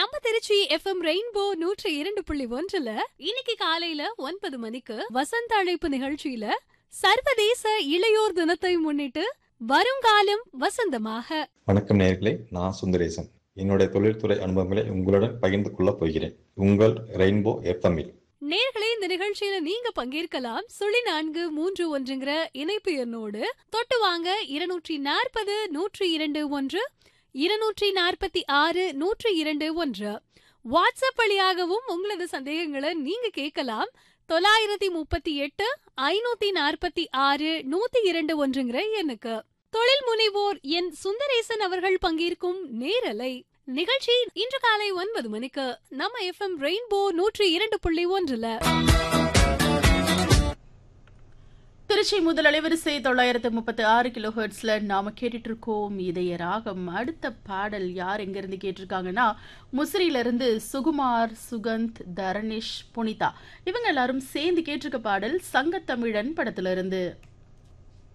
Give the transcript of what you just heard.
நம்ம Trichy FM rainbow நூற்றி இரண்டு புள்ளி ஒன்றுல இன்னைக்கு காலையில ஒன்பது மணிக்கு வசந்த அழைப்பு நிகழ்ச்சியில சர்வதேச இளையோர் தினத்தை முன்னிட்டு வருங்காலம் வசந்தமாக வணக்கம் நேயர்களே நான் சுந்தரேசன் என்னுடைய தொழில்துறை அனுபவங்களை உங்களுடன் பகிர்ந்து கொள்ளப் போகிறேன் உங்கள் ரெயின்போ எஃப்எம்மில் நேர்களே இந்த நிகழ்ச்சியில நீங்க பங்கேற்கலாம் சுழி நான்கு மூன்று ஒன்றுங்கிற இணைப்பு எண்ணோடு தொட்டு வாங்க இருநூற்றி நாற்பது நூற்றி இரண்டு ஒன்று இருநூற்றி நாற்பத்தி ஆறு நூற்றி இரண்டு ஒன்று வாட்ஸ்அப் வழியாகவும் உங்களது சந்தேகங்களை நீங்க கேட்கலாம் தொள்ளாயிரத்தி முப்பத்தி எட்டு ஐநூத்தி நாற்பத்தி ஆறு நூத்தி இரண்டு ஒன்றுங்கிற எண்ணுக்கு தொழில் முனைவோர் என் சுந்தரேசன் அவர்கள் பங்கேற்கும் நேரலை நிகழ்ச்சி இன்று காலை ஒன்பது மணிக்கு நம்ம எஃப்எம் ரெயின்போ நூற்றி இரண்டு புள்ளி ஒன்றுல திருச்சி முதல் அலைவரிசை தொள்ளாயிரத்து முப்பத்தி ஆறு கிலோ ஹெர்ட்ஸ்ல நாம கேட்டுட்டு இருக்கோம் இதய ராகம் அடுத்த பாடல் யார் எங்க இருந்து கேட்டிருக்காங்கன்னா முசிறியில இருந்து சுகுமார் சுகந்த் தரணிஷ் புனிதா இவங்க எல்லாரும் சேர்ந்து கேட்டிருக்க பாடல் சங்கத்தமிழன் படத்துல இருந்து